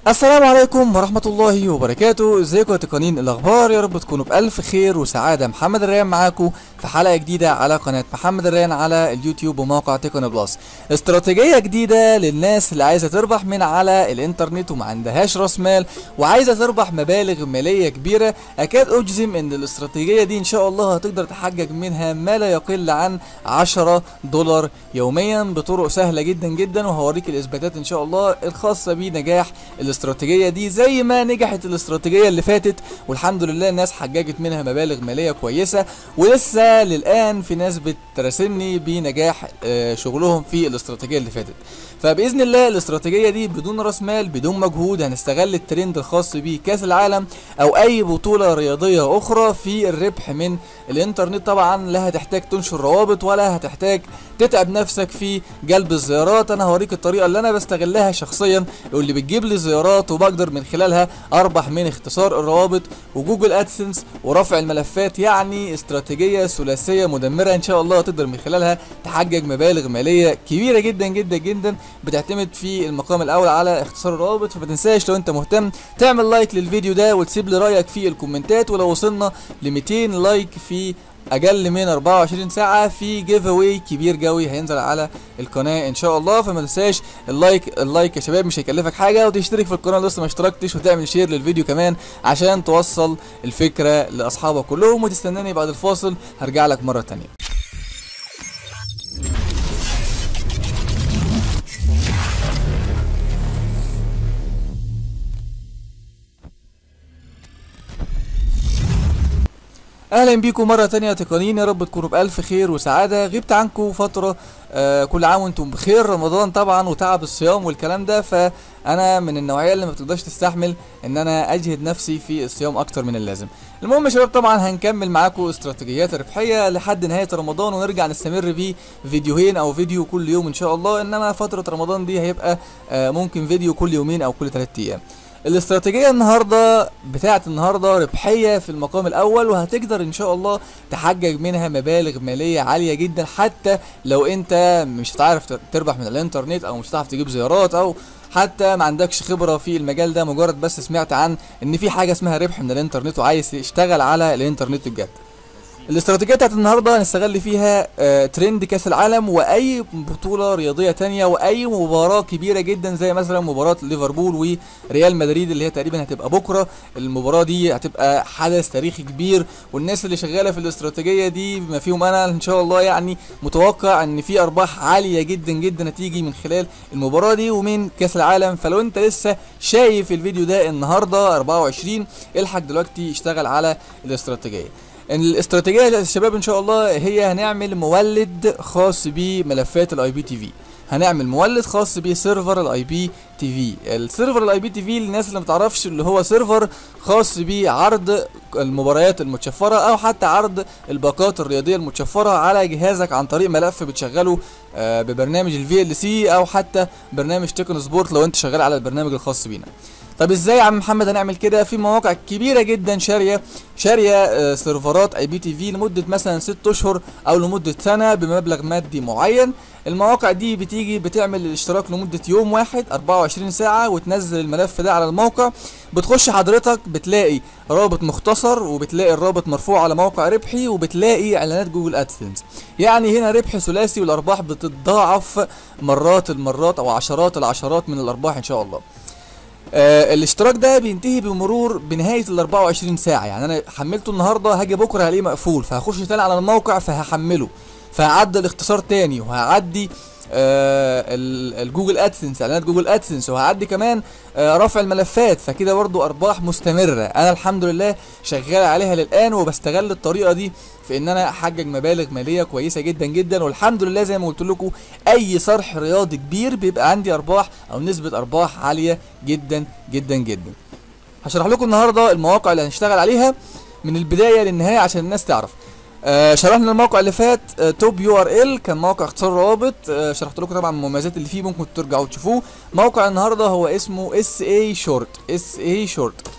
السلام عليكم ورحمة الله وبركاته ازيكم يا تقنين الاخبار يا رب تكونوا بألف خير وسعادة محمد الريان معاكم في حلقة جديدة على قناة محمد الريان على اليوتيوب وموقع تقن بلس استراتيجية جديدة للناس اللي عايزة تربح من على الانترنت وما عندهاش راس مال وعايزة تربح مبالغ مالية كبيرة اكاد اجزم ان الاستراتيجية دي ان شاء الله هتقدر تحقق منها ما لا يقل عن 10 دولار يوميا بطرق سهلة جدا جدا وهوريك الاثباتات ان شاء الله الخاصة بنجاح الاستراتيجيه دي زي ما نجحت الاستراتيجيه اللي فاتت والحمد لله الناس حققت منها مبالغ ماليه كويسه ولسه للان في ناس بتراسلني بنجاح آه، شغلهم في الاستراتيجيه اللي فاتت فباذن الله الاستراتيجيه دي بدون راس مال بدون مجهود هنستغل الترند الخاص بكاس العالم او اي بطوله رياضيه اخرى في الربح من الانترنت طبعا لا هتحتاج تنشر روابط ولا هتحتاج تتعب نفسك في جلب الزيارات انا هوريك الطريقه اللي انا بستغلها شخصيا واللي بتجيب لي زيارات وبقدر من خلالها اربح من اختصار الروابط وجوجل ادسنس ورفع الملفات يعني استراتيجيه ثلاثيه مدمره ان شاء الله تقدر من خلالها تحقق مبالغ ماليه كبيره جدا جدا جدا بتعتمد في المقام الاول على اختصار الروابط فما تنساش لو انت مهتم تعمل لايك للفيديو ده وتسيب لي رايك في الكومنتات ولو وصلنا ل 200 لايك في اقل من 24 ساعه في جيف اواي كبير قوي هينزل على القناه ان شاء الله فما تنساش اللايك اللايك يا شباب مش هيكلفك حاجه وتشترك في القناه لسه ما اشتركتش وتعمل شير للفيديو كمان عشان توصل الفكره لاصحابك كلهم وتستناني بعد الفاصل هرجع لك مره تانية اهلا بيكم مره تانية يا تقنيين يا رب تكونوا بالف خير وسعاده غبت عنكم فتره آه كل عام وانتم بخير رمضان طبعا وتعب الصيام والكلام ده فانا من النوعيه اللي ما بتقدرش تستحمل ان انا اجهد نفسي في الصيام اكتر من اللازم المهم يا شباب طبعا هنكمل معاكم استراتيجيات ربحيه لحد نهايه رمضان ونرجع نستمر في فيديوهين او فيديو كل يوم ان شاء الله انما فتره رمضان دي هيبقى آه ممكن فيديو كل يومين او كل ثلاثة ايام الاستراتيجيه النهارده بتاعه النهارده ربحيه في المقام الاول وهتقدر ان شاء الله تحقق منها مبالغ ماليه عاليه جدا حتى لو انت مش هتعرف تربح من الانترنت او مش هتعرف تجيب زيارات او حتى ما عندكش خبره في المجال ده مجرد بس سمعت عن ان في حاجه اسمها ربح من الانترنت وعايز تشتغل على الانترنت بجد الاستراتيجيه بتاعت النهارده هنستغل فيها آه ترند كاس العالم واي بطوله رياضيه تانية واي مباراه كبيره جدا زي مثلا مباراه ليفربول وريال مدريد اللي هي تقريبا هتبقى بكره المباراه دي هتبقى حدث تاريخي كبير والناس اللي شغاله في الاستراتيجيه دي بما فيهم انا ان شاء الله يعني متوقع ان في ارباح عاليه جدا جدا هتيجي من خلال المباراه دي ومن كاس العالم فلو انت لسه شايف الفيديو ده النهارده 24 الحق دلوقتي اشتغل على الاستراتيجيه ان الاستراتيجيه يا شباب ان شاء الله هي هنعمل مولد خاص بملفات الاي بي تي في هنعمل مولد خاص بسيرفر الاي بي تي في السيرفر الاي بي تي في للناس اللي ما تعرفش اللي هو سيرفر خاص بعرض المباريات المتشفره او حتى عرض الباقات الرياضيه المتشفره على جهازك عن طريق ملف بتشغله آه ببرنامج الفي ال سي او حتى برنامج تكن سبورت لو انت شغال على البرنامج الخاص بينا طب ازاي يا عم محمد هنعمل كده في مواقع كبيره جدا شاريه شاريه آه سيرفرات اي بي تي في لمده مثلا 6 اشهر او لمده سنه بمبلغ مادي معين المواقع دي بتيجي بتعمل الاشتراك لمده يوم واحد 24 ساعه وتنزل الملف ده على الموقع بتخش حضرتك بتلاقي رابط مختصر وبتلاقي الرابط مرفوع على موقع ربحي وبتلاقي اعلانات جوجل ادسنس يعني هنا ربح ثلاثي والارباح بتتضاعف مرات المرات او عشرات العشرات من الارباح ان شاء الله آه الاشتراك ده بينتهي بمرور بنهايه ال 24 ساعه يعني انا حملته النهارده هاجي بكره هلاقيه مقفول فهخش تاني على الموقع فهحمله فهعدل اختصار تاني وهعدي آه الجوجل ادسنس اعلانات جوجل ادسنس وهعدي كمان آه رفع الملفات فكده برضو ارباح مستمره انا الحمد لله شغال عليها للان وبستغل الطريقه دي في ان انا احقق مبالغ ماليه كويسه جدا جدا والحمد لله زي ما قلت لكم اي صرح رياضي كبير بيبقى عندي ارباح او نسبه ارباح عاليه جدا جدا جدا هشرح لكم النهارده المواقع اللي هنشتغل عليها من البدايه للنهايه عشان الناس تعرف آه شرحنا الموقع اللي فات آه توب يو ار ال كان موقع اختصار روابط آه شرحت لكم طبعا المميزات اللي فيه ممكن ترجعوا تشوفوه موقع النهارده هو اسمه اس اي شورت اس اي شورت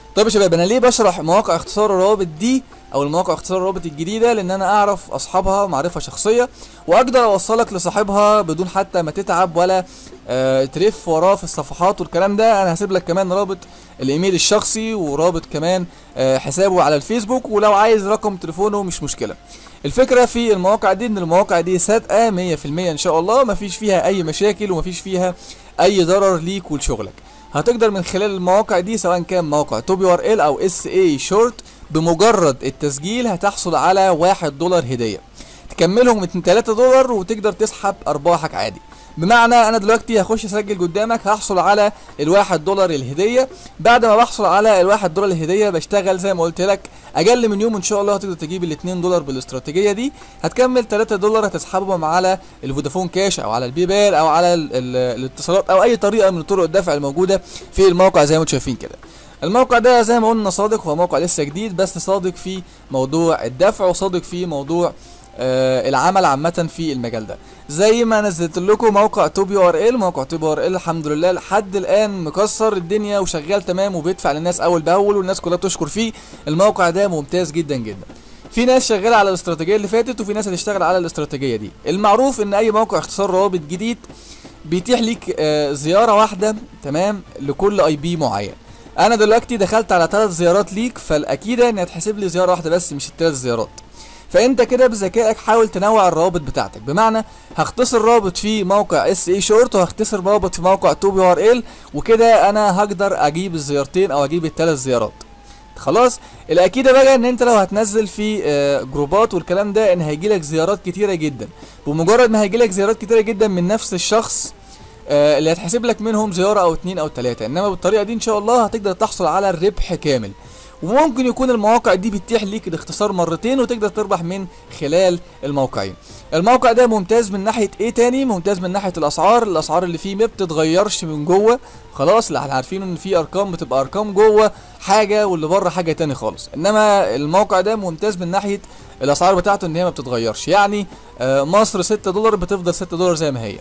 طيب يا شباب انا ليه بشرح مواقع اختصار الروابط دي او المواقع اختصار الروابط الجديده لان انا اعرف اصحابها معرفه شخصيه واقدر اوصلك لصاحبها بدون حتى ما تتعب ولا آه تلف وراه في الصفحات والكلام ده انا هسيب لك كمان رابط الايميل الشخصي ورابط كمان آه حسابه على الفيسبوك ولو عايز رقم تليفونه مش مشكله الفكره في المواقع دي ان المواقع دي صادقه 100% ان شاء الله مفيش فيها اي مشاكل ومفيش فيها اي ضرر ليك ولشغلك هتقدر من خلال المواقع دي سواء كان موقع توبي ار ال او اس اي شورت بمجرد التسجيل هتحصل على واحد دولار هديه تكملهم من 3 دولار وتقدر تسحب ارباحك عادي بمعنى انا دلوقتي هخش اسجل قدامك هحصل على الواحد دولار الهديه بعد ما بحصل على الواحد دولار الهديه بشتغل زي ما قلت لك اقل من يوم ان شاء الله هتقدر تجيب الاتنين دولار بالاستراتيجيه دي هتكمل 3 دولار هتسحبهم على الفودافون كاش او على البي بال او على ال ال الاتصالات او اي طريقه من طرق الدفع الموجوده في الموقع زي ما انتم شايفين كده الموقع ده زي ما قلنا صادق هو موقع لسه جديد بس صادق في موضوع الدفع وصادق في موضوع آه العمل عامة في المجال ده زي ما نزلت لكم موقع توبي ار ال موقع توبي ار ال الحمد لله لحد الان مكسر الدنيا وشغال تمام وبيدفع للناس اول باول والناس كلها بتشكر فيه الموقع ده ممتاز جدا جدا في ناس شغاله على الاستراتيجيه اللي فاتت وفي ناس هتشتغل على الاستراتيجيه دي المعروف ان اي موقع اختصار روابط جديد بيتيح ليك آه زياره واحده تمام لكل اي بي معين انا دلوقتي دخلت على ثلاث زيارات ليك فالاكيد ان هتحسب لي زياره واحده بس مش الثلاث زيارات فانت كده بذكائك حاول تنوع الروابط بتاعتك بمعنى هختصر رابط في موقع اس اي شورت وهختصر رابط في موقع توبي ار ال وكده انا هقدر اجيب الزيارتين او اجيب الثلاث زيارات خلاص الاكيد بقى ان انت لو هتنزل في آه جروبات والكلام ده ان هيجيلك زيارات كتيره جدا بمجرد ما هيجيلك زيارات كتيره جدا من نفس الشخص آه اللي هتحسب لك منهم زياره او اتنين او تلاته انما بالطريقه دي ان شاء الله هتقدر تحصل على الربح كامل وممكن يكون المواقع دي بتتيح ليك الاختصار مرتين وتقدر تربح من خلال الموقعين الموقع ده ممتاز من ناحيه ايه تاني ممتاز من ناحيه الاسعار الاسعار اللي فيه ما بتتغيرش من جوه خلاص اللي احنا عارفين ان في ارقام بتبقى ارقام جوه حاجه واللي بره حاجه تاني خالص انما الموقع ده ممتاز من ناحيه الاسعار بتاعته ان هي ما بتتغيرش يعني آه مصر 6 دولار بتفضل 6 دولار زي ما هي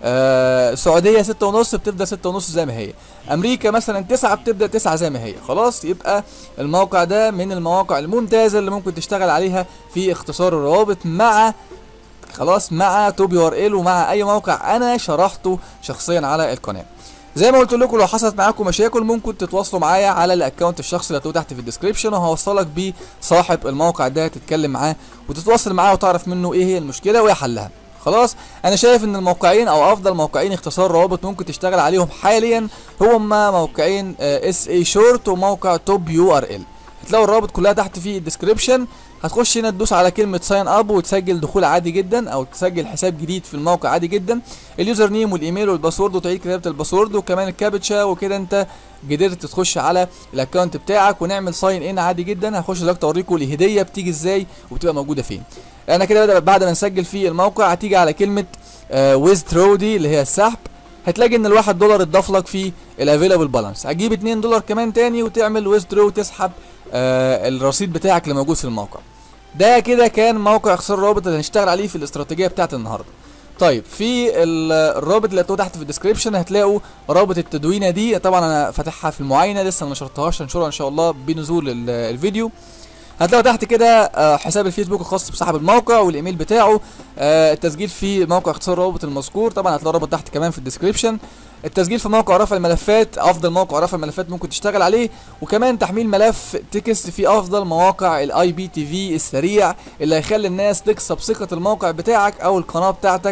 آه السعوديه 6 ونص بتفضل 6 ونص زي ما هي امريكا مثلا 9 بتبدا 9 زي ما هي خلاص يبقى الموقع ده من المواقع الممتازه اللي ممكن تشتغل عليها في اختصار الروابط مع خلاص مع توبي ار ال ومع اي موقع انا شرحته شخصيا على القناه زي ما قلت لكم لو حصلت معاكم مشاكل ممكن تتواصلوا معايا على الاكونت الشخصي اللي هتلاقوه تحت في الديسكربشن وهوصلك بصاحب الموقع ده تتكلم معاه وتتواصل معاه وتعرف منه ايه هي المشكله وايه حلها خلاص انا شايف ان الموقعين او افضل موقعين اختصار روابط ممكن تشتغل عليهم حاليا هما موقعين اس اي شورت وموقع توب يو ار ال هتلاقوا الروابط كلها تحت في الديسكربشن هتخش هنا تدوس على كلمه ساين اب وتسجل دخول عادي جدا او تسجل حساب جديد في الموقع عادي جدا اليوزر نيم والايميل والباسورد وتعيد كتابه الباسورد وكمان الكابتشا وكده انت قدرت تخش على الاكونت بتاعك ونعمل ساين ان عادي جدا هخش دلوقتي اوريكم الهديه بتيجي ازاي وبتبقى موجوده فين انا كده بعد ما نسجل في الموقع هتيجي على كلمه ويزدرو دي اللي هي السحب هتلاقي ان الواحد دولار اتضاف لك في الافيلابل بالانس هتجيب 2 دولار كمان تاني وتعمل ويزدرو وتسحب آه الرصيد بتاعك اللي موجود في الموقع ده كده كان موقع اختصار الرابط اللي هنشتغل عليه في الاستراتيجيه بتاعت النهارده طيب في الرابط اللي هتلاقوه تحت في الديسكربشن هتلاقوا رابط التدوينه دي طبعا انا فاتحها في المعاينه لسه ما نشرتهاش هنشرها ان شاء الله بنزول الفيديو هتلاقوا تحت كده حساب الفيسبوك الخاص بصاحب الموقع والايميل بتاعه التسجيل في موقع اختصار الرابط المذكور طبعا هتلاقوا الرابط تحت كمان في الديسكربشن التسجيل في موقع رفع الملفات افضل موقع رفع الملفات ممكن تشتغل عليه وكمان تحميل ملف تكست في افضل مواقع الاي بي تي في السريع اللي هيخلي الناس تكسب ثقه الموقع بتاعك او القناه بتاعتك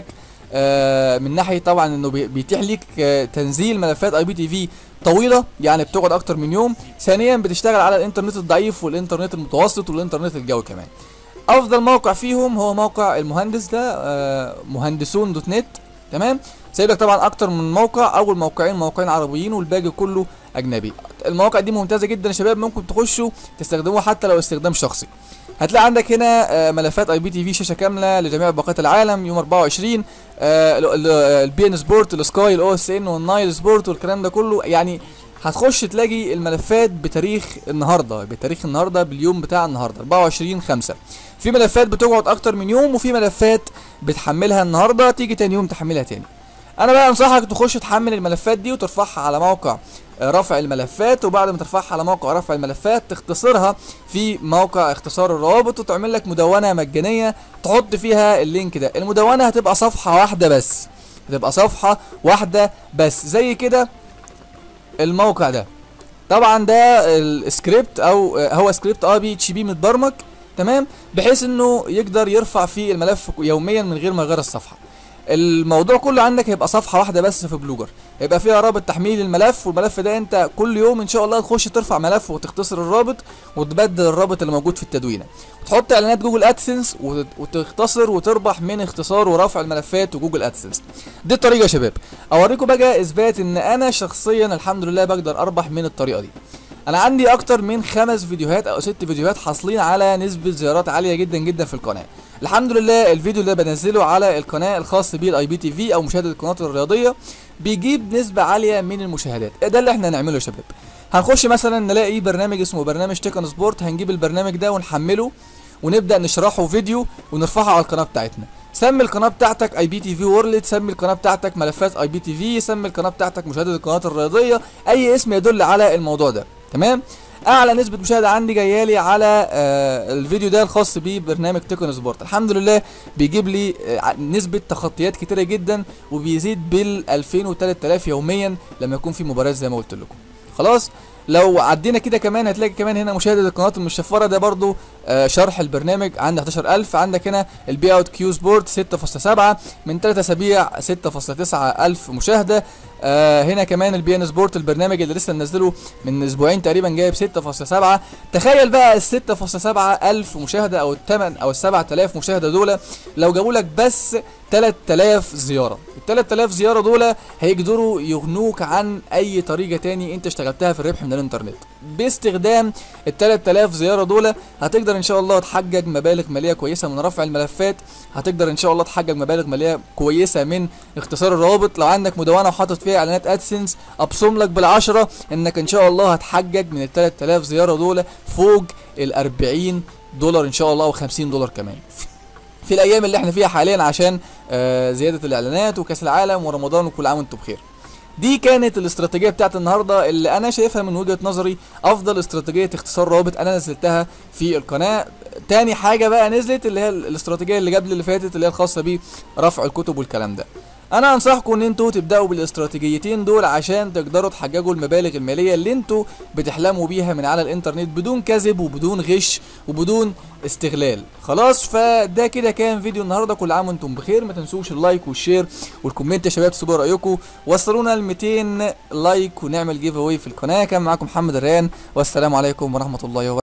آه من ناحيه طبعا انه بيتيح ليك آه تنزيل ملفات اي بي تي في طويله يعني بتقعد اكتر من يوم ثانيا بتشتغل على الانترنت الضعيف والانترنت المتوسط والانترنت الجوي كمان افضل موقع فيهم هو موقع المهندس ده آه مهندسون دوت نت تمام سايب لك طبعا اكتر من موقع اول موقعين موقعين عربيين والباقي كله اجنبي المواقع دي ممتازه جدا يا شباب ممكن تخشوا تستخدموها حتى لو استخدام شخصي هتلاقي عندك هنا ملفات اي بي تي في شاشه كامله لجميع باقات العالم يوم 24 البي ان سبورت السكاي الاو اس ان والنايل سبورت والكلام ده كله يعني هتخش تلاقي الملفات بتاريخ النهارده بتاريخ النهارده باليوم بتاع النهارده 24 5 في ملفات بتقعد اكتر من يوم وفي ملفات بتحملها النهارده تيجي تاني يوم تحملها تاني انا بقى انصحك تخش تحمل الملفات دي وترفعها على موقع آه، رفع الملفات وبعد ما ترفعها على موقع رفع الملفات تختصرها في موقع اختصار الروابط وتعمل لك مدونه مجانيه تحط فيها اللينك ده المدونه هتبقى صفحه واحده بس هتبقى صفحه واحده بس زي كده الموقع ده طبعا ده السكريبت او آه، هو سكريبت اه بي اتش بي متبرمج تمام بحيث انه يقدر يرفع فيه الملف يوميا من غير ما يغير الصفحه الموضوع كله عندك هيبقى صفحه واحده بس في بلوجر هيبقى فيها رابط تحميل الملف والملف ده انت كل يوم ان شاء الله تخش ترفع ملف وتختصر الرابط وتبدل الرابط اللي موجود في التدوينه وتحط اعلانات جوجل ادسنس وت- وتختصر وتربح من اختصار ورفع الملفات وجوجل ادسنس دي الطريقه يا شباب اوريكم بقى اثبات ان انا شخصيا الحمد لله بقدر اربح من الطريقه دي انا عندي اكتر من خمس فيديوهات او ست فيديوهات حاصلين على نسبة زيارات عالية جدا جدا في القناة الحمد لله الفيديو اللي بنزله على القناة الخاص بيه الاي بي تي في او مشاهدة القنوات الرياضية بيجيب نسبة عالية من المشاهدات ده اللي احنا هنعمله يا شباب هنخش مثلا نلاقي برنامج اسمه برنامج تيكن سبورت هنجيب البرنامج ده ونحمله ونبدا نشرحه فيديو ونرفعه على القناه بتاعتنا سمي القناه بتاعتك اي بي تي في وورلد سمي القناه بتاعتك ملفات اي بي تي في سمي القناه بتاعتك مشاهده القنوات الرياضيه اي اسم يدل على الموضوع ده تمام اعلى نسبه مشاهده عندي جايه لي على آه الفيديو ده الخاص ببرنامج تيكون سبورت الحمد لله بيجيب لي آه نسبه تخطيات كتيره جدا وبيزيد بال 2000 و 3000 يوميا لما يكون في مباراه زي ما قلت لكم خلاص لو عدينا كده كمان هتلاقي كمان هنا مشاهده القنوات المشفره ده برضو آه شرح البرنامج عند 11000 عندك هنا البي اوت كيو سبورت 6.7 من 3 اسابيع 6.9 الف مشاهده آه هنا كمان البي ان سبورت البرنامج اللي لسه منزله من اسبوعين تقريبا جايب 6.7 تخيل بقى ال 6.7 الف مشاهده او الثمن او ال 7000 مشاهده دول لو جابوا لك بس 3000 زياره ال 3000 زياره دول هيقدروا يغنوك عن اي طريقه تاني انت اشتغلتها في الربح من الانترنت باستخدام ال 3000 زياره دول هتقدر ان شاء الله تحقق مبالغ ماليه كويسه من رفع الملفات هتقدر ان شاء الله تحقق مبالغ ماليه كويسه من اختصار الروابط لو عندك مدونه وحاطط فيها اعلانات ادسنس ابصم لك بالعشره انك ان شاء الله هتحقق من ال 3000 زياره دول فوق ال 40 دولار ان شاء الله او 50 دولار كمان في الايام اللي احنا فيها حاليا عشان آه زياده الاعلانات وكاس العالم ورمضان وكل عام وانتم بخير دي كانت الاستراتيجيه بتاعت النهارده اللي انا شايفها من وجهه نظري افضل استراتيجيه اختصار روابط انا نزلتها في القناه تاني حاجه بقى نزلت اللي هي الاستراتيجيه اللي قبل اللي فاتت اللي هي الخاصه برفع الكتب والكلام ده انا انصحكم ان انتوا تبداوا بالاستراتيجيتين دول عشان تقدروا تحققوا المبالغ الماليه اللي انتوا بتحلموا بيها من على الانترنت بدون كذب وبدون غش وبدون استغلال خلاص فده كده كان فيديو النهارده كل عام وانتم بخير ما تنسوش اللايك والشير والكومنت يا شباب تسيبوا رايكم وصلونا ل 200 لايك ونعمل جيف اواي في القناه كان معاكم محمد الريان والسلام عليكم ورحمه الله وبركاته